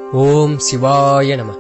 ஓம் சிவாய நம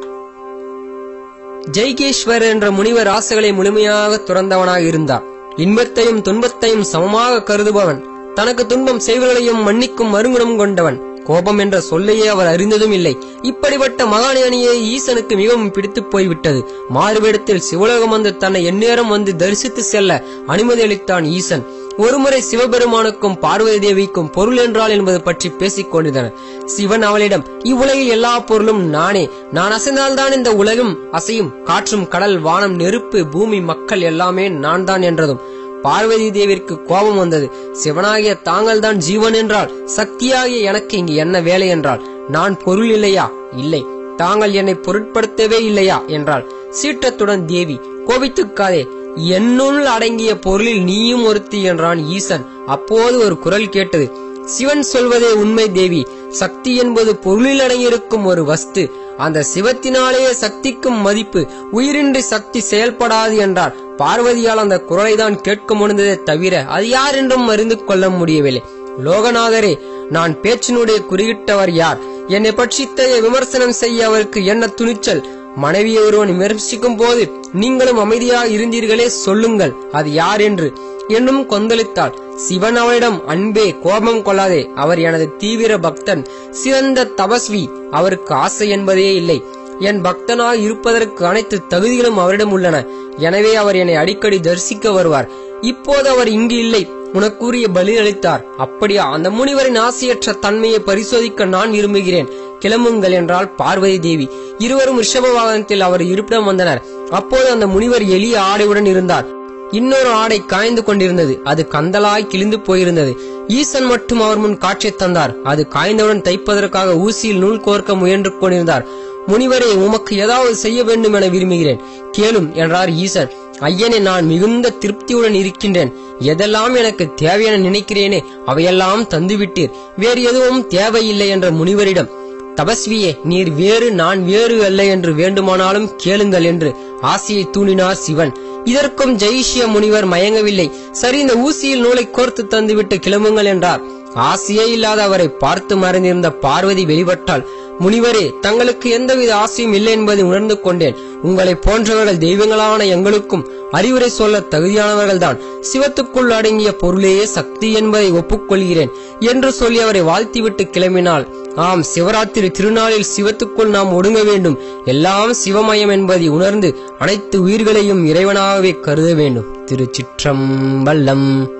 ஜெய்கேஸ்வர் என்ற முனிவர் ஆசைகளை முழுமையாக துறந்தவனாக இருந்தார் இன்பத்தையும் துன்பத்தையும் சமமாக கருதுபவன் தனக்கு துன்பம் செய்வர்களையும் மன்னிக்கும் மறுகுணம் கொண்டவன் கோபம் என்ற சொல்லையே அவர் அறிந்ததும் இல்லை இப்படிப்பட்ட மகாஞானியை ஈசனுக்கு மிகவும் பிடித்துப் போய்விட்டது மாறுவேடத்தில் சிவலோகம் வந்து தன்னை எந்நேரம் வந்து தரிசித்து செல்ல அனுமதி அளித்தான் ஈசன் ஒருமுறை சிவபெருமானுக்கும் பார்வதி தேவிக்கும் பொருள் என்றால் என்பது பற்றி பேசிக் கொண்டிருந்தனர் சிவன் அவளிடம் இவ்வுலகில் எல்லா பொருளும் நானே நான் அசைந்தால்தான் இந்த உலகம் அசையும் காற்றும் கடல் வானம் நெருப்பு பூமி மக்கள் எல்லாமே நான் தான் என்றதும் பார்வதி தேவிற்கு கோபம் வந்தது சிவனாகிய தாங்கள் தான் ஜீவன் என்றால் சக்தியாகிய எனக்கு இங்கு என்ன வேலை என்றால் நான் பொருள் இல்லையா இல்லை தாங்கள் என்னை பொருட்படுத்தவே இல்லையா என்றாள் சீற்றத்துடன் தேவி கோபித்துக்காதே என்னுள் அடங்கிய பொருளில் நீயும் ஒருத்தி என்றான் ஈசன் அப்போது ஒரு குரல் கேட்டது சிவன் சொல்வதே உண்மை தேவி சக்தி என்பது பொருளில் அடங்கியிருக்கும் ஒரு வஸ்து அந்த சிவத்தினாலேயே சக்திக்கும் மதிப்பு உயிரின்றி சக்தி செயல்படாது என்றார் பார்வதியால் அந்த குரலை தான் கேட்க முடிந்ததே தவிர அது யார் என்றும் அறிந்து கொள்ள முடியவில்லை லோகநாதரே நான் பேச்சினுடைய குறியிட்டவர் யார் என்னை பற்றி இத்தகைய விமர்சனம் செய்ய அவருக்கு என்ன துணிச்சல் மனைவியை ஒருவன் விமர்சிக்கும் போது நீங்களும் அமைதியாக இருந்தீர்களே சொல்லுங்கள் அது யார் என்று என்னும் கொந்தளித்தாள் சிவன் அவளிடம் அன்பே கோபம் கொள்ளாதே அவர் எனது தீவிர பக்தன் சிறந்த தபஸ்வி அவருக்கு ஆசை என்பதே இல்லை என் பக்தனாக இருப்பதற்கு அனைத்து தகுதிகளும் அவரிடம் உள்ளன எனவே அவர் என்னை அடிக்கடி தரிசிக்க வருவார் இப்போது அவர் இங்கு இல்லை உனக்குரிய பலி அளித்தார் அப்படியா அந்த முனிவரின் ஆசையற்ற தன்மையை பரிசோதிக்க நான் விரும்புகிறேன் கிளம்புங்கள் என்றால் பார்வதி தேவி இருவரும் ரிஷப வாகனத்தில் அவர் இருப்பிடம் வந்தனர் அப்போது அந்த முனிவர் எளிய ஆடையுடன் இருந்தார் இன்னொரு ஆடை காய்ந்து கொண்டிருந்தது அது கந்தலாய் கிழிந்து போயிருந்தது ஈசன் மட்டும் அவர் முன் காட்சி தந்தார் அது காய்ந்தவுடன் தைப்பதற்காக ஊசியில் நூல் கோர்க்க முயன்று கொண்டிருந்தார் முனிவரே உமக்கு ஏதாவது செய்ய வேண்டும் என விரும்புகிறேன் கேளும் என்றார் ஈசன் ஐயனே நான் மிகுந்த திருப்தியுடன் இருக்கின்றேன் எதெல்லாம் எனக்கு தேவையென நினைக்கிறேனே அவையெல்லாம் தந்துவிட்டீர் வேறு எதுவும் தேவையில்லை என்ற முனிவரிடம் தபஸ்வியே நீர் வேறு நான் வேறு அல்ல என்று வேண்டுமானாலும் கேளுங்கள் என்று ஆசையை தூண்டினார் சிவன் இதற்கும் ஜெயிஷிய முனிவர் மயங்கவில்லை சரி இந்த ஊசியில் நூலை கோர்த்து தந்துவிட்டு கிளம்புங்கள் என்றார் ஆசையே இல்லாத அவரை பார்த்து மறைந்திருந்த பார்வதி வெளிப்பட்டாள் முனிவரே தங்களுக்கு எந்தவித ஆசையும் இல்லை என்பதை உணர்ந்து கொண்டேன் உங்களை போன்றவர்கள் தெய்வங்களான எங்களுக்கும் அறிவுரை சொல்ல தகுதியானவர்கள்தான் சிவத்துக்குள் அடங்கிய பொருளேயே சக்தி என்பதை ஒப்புக்கொள்கிறேன் என்று சொல்லி அவரை வாழ்த்திவிட்டு கிளம்பினாள் ஆம் சிவராத்திரி திருநாளில் சிவத்துக்குள் நாம் ஒடுங்க வேண்டும் எல்லாம் சிவமயம் என்பதை உணர்ந்து அனைத்து உயிர்களையும் இறைவனாகவே கருத வேண்டும் திருச்சிற்றம்பலம்